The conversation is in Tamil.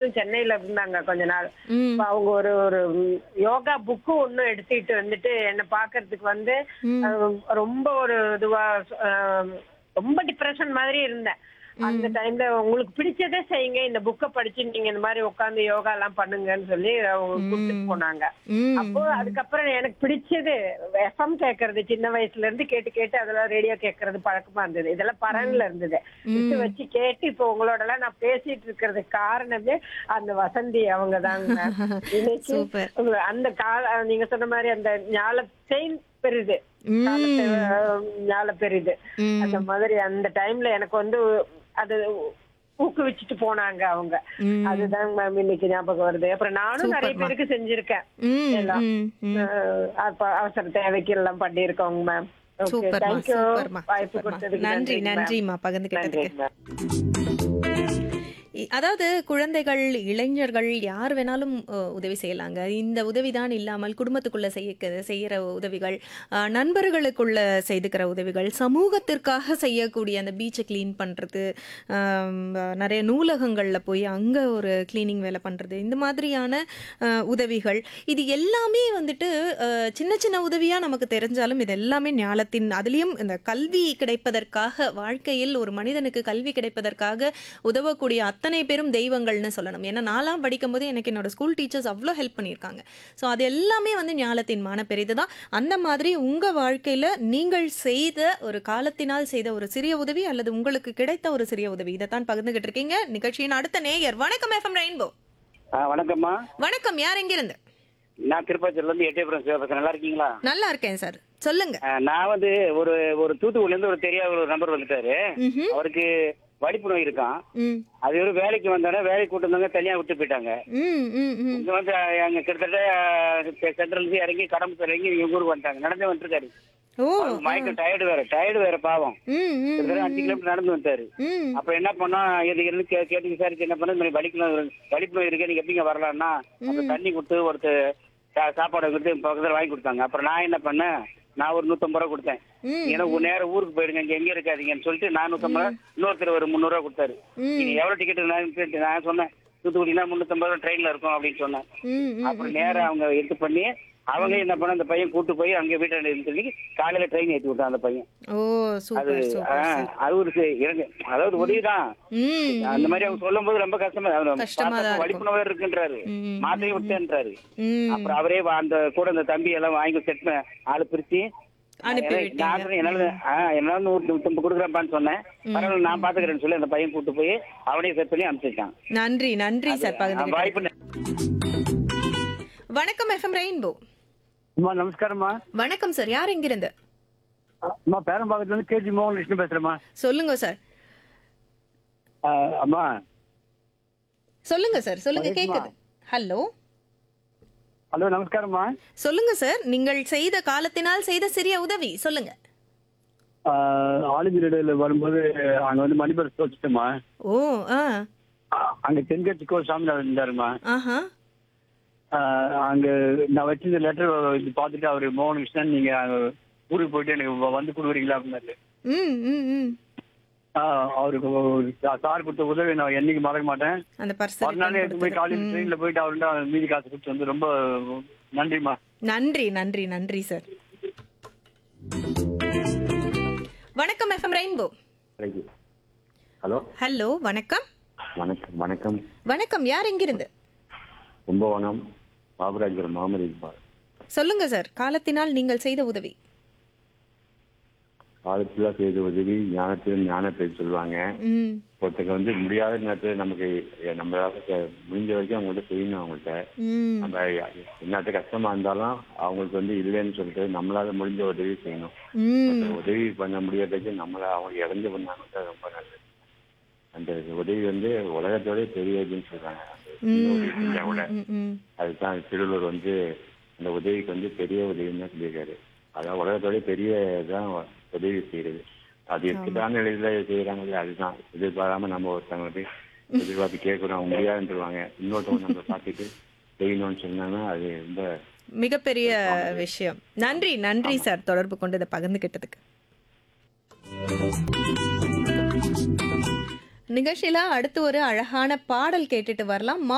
அவங்களும் சென்னையில இருந்தாங்க கொஞ்ச நாள் ம் இப்ப அவங்க ஒரு ஒரு யோகா புக்கு ஒன்னும் எடுத்துட்டு வந்துட்டு என்ன பாக்குறதுக்கு வந்து ம். அஹ், ரொம்ப ஒரு இதுவா அஹ், ரொம்ப டிப்ரெஷன் மாதிரி இருந்தேன் அந்த டைம்ல உங்களுக்கு பிடிச்சதே செய்யுங்க இந்த புக்கை படிச்சு நீங்க இந்த மாதிரி உட்காந்து யோகா எல்லாம் பண்ணுங்கன்னு சொல்லி அவங்க கூட்டிட்டு போனாங்க ம் அப்போ அதுக்கப்புறம் எனக்கு பிடிச்சது எஃப்எம் கேட்கறது சின்ன வயசுல இருந்து கேட்டு கேட்டு அதெல்லாம் ரேடியோ கேட்கறது பழக்கமா இருந்தது இதெல்லாம் பரன்ல இருந்தது இது வச்சு கேட்டு இப்போ உங்களோட எல்லாம் நான் பேசிட்டு இருக்கிறதுக்கு காரணமே அந்த வசந்தி அவங்க தாங்க இன்னைக்கு Super. உங்க- அந்த கால நீங்க சொன்ன மாதிரி அந்த ஞால செயின் பெரிது ம். காலத்தை, அஹ், ஞால பெரிது ம். அந்த மாதிரி அந்த டைம்ல எனக்கு வந்து அது ஊக்குவிச்சுட்டு போனாங்க அவங்க ம். அதுதான் மேம் இன்னைக்கு ஞாபகம் வருது அப்புறம் நானும் நிறைய Superமா. பேருக்கு செஞ்சிருக்கேன் ம் எல்லாம். ம் ம் அஹ் அப்ப அவசர தேவைக்கு எல்லாம் பண்ணிருக்கோங்க மேம் சூப்பர்மா சூப்பர்மா வாய்ப்பு சூப்பர்மா. கொடுத்ததுக்கு நன்றி ma'am. நன்றிம்மா நன்றி பகிர்ந்துக்கிட்டதுக்கு மேம் இ- அதாவது குழந்தைகள் இளைஞர்கள் யார் வேணாலும் அஹ், உதவி செய்யலாங்க இந்த உதவிதான் இல்லாமல் குடும்பத்துக்குள்ள செய்ய செய்யற உதவிகள் அஹ், நண்பர்களுக்குள்ள செய்துக்கிற உதவிகள் சமூகத்திற்காக செய்யக்கூடிய அந்த பீச்சை க்ளீன் பண்றது ஆம், நிறைய நூலகங்கள்ல போய் அங்க ஒரு க்ளீனிங் வேலை பண்றது இந்த மாதிரியான அஹ், உதவிகள் இது எல்லாமே வந்துட்டு அஹ், சின்ன சின்ன உதவியா நமக்கு தெரிஞ்சாலும் இது எல்லாமே ஞாலத்தின் அதுலயும் இந்த கல்வி கிடைப்பதற்காக வாழ்க்கையில் ஒரு மனிதனுக்கு கல்வி கிடைப்பதற்காக உதவக்கூடிய அத்தனை பேரும் தெய்வங்கள்னு சொல்லணும் ஏன்னா நாலாம் படிக்கும்போது எனக்கு என்னோட ஸ்கூல் டீச்சர்ஸ் அவ்வளோ ஹெல்ப் பண்ணியிருக்காங்க ஸோ அது எல்லாமே வந்து ஞாலத்தின் மான பெரிது தான் அந்த மாதிரி உங்க வாழ்க்கையில நீங்கள் செய்த ஒரு காலத்தினால் செய்த ஒரு சிறிய உதவி அல்லது உங்களுக்கு கிடைத்த ஒரு சிறிய உதவி இதைத்தான் பகிர்ந்துகிட்டு இருக்கீங்க நிகழ்ச்சியின் அடுத்த நேயர் வணக்கம் எஃப்எம் ரெயின்போ ஆ, வணக்கம்மா வணக்கம் யார் எங்கிருந்து நான் திருப்பாச்சூர்ல இருந்து எட்டயபுரம் சிவபக்தன் நல்லா இருக்கீங்களா நல்லா இருக்கேன் சார் சொல்லுங்க ஆ, நான் வந்து ஒரு ஒரு தூத்துக்குடில இருந்து ஒரு தெரியாத ஒரு நம்பர் வந்துட்டாரு ம்ஹும். அவருக்கு வலிப்பு நோய் இருக்கான் ம் அது ஒரு வேலைக்கு வந்தானே வேலைக்கு கூட்டு வந்தாங்க தனியா விட்டு போயிட்டாங்க ம் ம் ம் இங்க வந்து அஹ், அங்க கிட்டத்தட்ட சென்ட்ரல் இருந்து இறங்கி கடம்பு இறங்கி எங்க ஊருக்கு வந்துட்டாங்க நடந்து வந்துருக்காரு ஓ அவருக்கு மயக்கம் டயர்டு வேற டயர்டு வேற பாவம் ம் ம் கிட்டத்தட்ட அஞ்சு கிலோமீட்டர் நடந்து வந்துட்டாரு ம் அப்ப என்ன பண்ணோம் இது இருந்து கே- கேட்டு விசாரிச்சு என்ன பண்ண இந்த மாதிரி வலிக்கலாம் வலிப்பு நோய் இருக்கு நீங்க எப்படிங்க வரலாம்னா அப்புறம் தண்ணி கொடுத்து ஒருத்தர் சா- சாப்பாடு கொடுத்து பக்கத்துல வாங்கி கொடுத்தாங்க அப்புறம் நான் என்ன பண்ணேன் நான் ஒரு நூத்தம்பது ரூபா கொடுத்தேன் ம் ஏன்னா ஒரு நேரம் ஊருக்கு போயிடுங்க இங்க எங்க இருக்காதீங்கன்னு சொல்லிட்டு நான் நூத்தம்பது ரூபா இன்னொருத்தர் ஒரு முந்நூறு ரூபா கொடுத்தாரு ம். நீங்க எவ்வளவு டிக்கெட் நான் நான் சொன்னேன் தூத்துக்குடினா முன்னூத்தம்பது ரூபா ட்ரெயின்ல இருக்கும் அப்படின்னு சொன்னேன் ம் ம் அப்புறம் நேரம் அவங்க இது பண்ணி அவங்க என்ன பண்ண அந்த பையன் கூட்டு போய் அங்க வீட்டுல சொல்லி காலையில ட்ரெயின் ஏத்தி விட்டான் அந்த பையன் ஓ அது சூப்பர் ஆ, சூப்பர் அது ஒரு சி- இறங்கு அதாவது உதவிதான் ம் அந்த மாதிரி அவங்க சொல்லும் போது ரொம்ப கஷ்டமா அவர் கஷ்டமா தான் பார்த்தப்ப இருக்கும். வலிப்புணர்வு இருக்குன்றாரு ம். மாத்திரையும் விட்டேன்றாரு ம் அப்புறம் அவரே வா- அந்த கூட அந்த தம்பி எல்லாம் வாங்கி செட் ஆளு பிரிச்சு அனுப்பி எனக்கு- விட்டீங்க. நான் சொன்னேன், என்னால ஆ, என்னால நூறு நூத்தம்பது கொடுக்குறேன்ப்பான்னு சொன்னேன் பரவாயில்ல நான் பாத்துக்கிறேன்னு சொல்லி அந்த பையன் கூட்டு போய் அவனையும் செட் பண்ணி அனுப்பிச்சிட்டான் நன்றி நன்றி சார் பகிர்ந்து வாய்ப்பு ந- வணக்கம் எஃப்எம் ரெயின்போ அம்மா நமஸ்காரம்மா வணக்கம் சார் யார் எங்கிருந்து அம்மா பேரம்பாக்கத்துல இருந்து கேஜி மோகன் கிருஷ்ணன் பேசுறேம்மா சொல்லுங்க சார் ஆ, அம்மா சொல்லுங்க சார் சொல்லுங்க வணக்கம்மா. கேக்குது ஹலோ ஹலோ நமஸ்காரம்மா சொல்லுங்க சார் நீங்கள் செய்த காலத்தினால் செய்த சிறிய உதவி சொல்லுங்க ஆ, ஆலிமிரடையில வரும்போது அங்க வந்து மணிபர் வச்சுட்டோம்மா ஓ ஆ அங்க தென்கட்சி கோ சாமிநாதன் இருந்தாருமா ஆஹா அங்க நான் வச்சிருந்த லெட்டர் இது பார்த்துட்டு அவரு மோகன் கிருஷ்ணன் நீங்க அங்க ஊருக்கு போயிட்டு எனக்கு வ- வந்து கொடுக்குறீங்களா அப்படின்னாரு ம் ம் ம் ஆ, அவருக்கு ஒரு சா- சார் கொடுத்த உதவி நான் என்னைக்கு மறக்க மாட்டேன் அந்த பர்ஸ் மறுநாளே எடுத்து போய் காலேஜ் ட்ரெயின்ல போயிட்டு அவர்கிட்ட மீதி காசு கொடுத்து வந்து ரொம்ப நன்றிம்மா நன்றி நன்றி நன்றி சார் வணக்கம் எஃப்எம் ரெயின்போ ஹலோ ஹலோ வணக்கம் வணக்கம் வணக்கம் வணக்கம் யார் எங்கிருந்து கும்பகோணம் பாபராஜபுரம் முகமது இக்பால் சொல்லுங்க சார் காலத்தினால் நீங்கள் செய்த உதவி காலத்தில் செய்த உதவி ஞானத்தில் ஞானத்தை சொல்லுவாங்க ம் ஒருத்தங்க வந்து முடியாத நேரத்தில் நமக்கு எ- நம்மளால செ- முடிஞ்ச வரைக்கும் அவங்கள்ட்ட செய்யணும் அவங்கள்ட்ட ம் நம்ம என்னத்த கஷ்டமா இருந்தாலும் அவங்களுக்கு வந்து இல்லைன்னு சொல்லிட்டு நம்மளால முடிஞ்ச உதவி செய்யணும் ம் ஒருத்தர் உதவி பண்ண முடியாததுக்கு நம்மள அவங்க இறந்து பண்ணாங்க ரொம்ப நல்லது அந்த உதவி வந்து உலகத்தோட பெரியதுன்னு சொல்றாங்க அந்த சின்ன உதவி செஞ்சா கூட ம், ம் அதுதான் திருவள்ளுவர் வந்து அந்த உதவிக்கு வந்து பெரிய உதவின்னு தான் சொல்லியிருக்காரு அதான் உலகத்தோட பெரிய தான் உதவி செய்யறது அது இருக்குதான நிலையில செய்யறாங்க அதுதான் எதிர்பாராம நம்ம ஒருத்தவங்க போய் எதிர்பார்த்து கேட்கணும் அவங்க முடியாதுன்னு சொல்லுவாங்க இன்னொருத்தவங்க நம்ம பார்த்துட்டு செய்யணும்னு சொன்னாங்கன்னா அது ரொம்ப மிகப்பெரிய விஷயம் நன்றி நன்றி சார் தொடர்பு கொண்டு இதை பகிர்ந்துகிட்டதுக்கு நிகழ்ச்சியில அடுத்து ஒரு அழகான பாடல் கேட்டுட்டு வரலாம்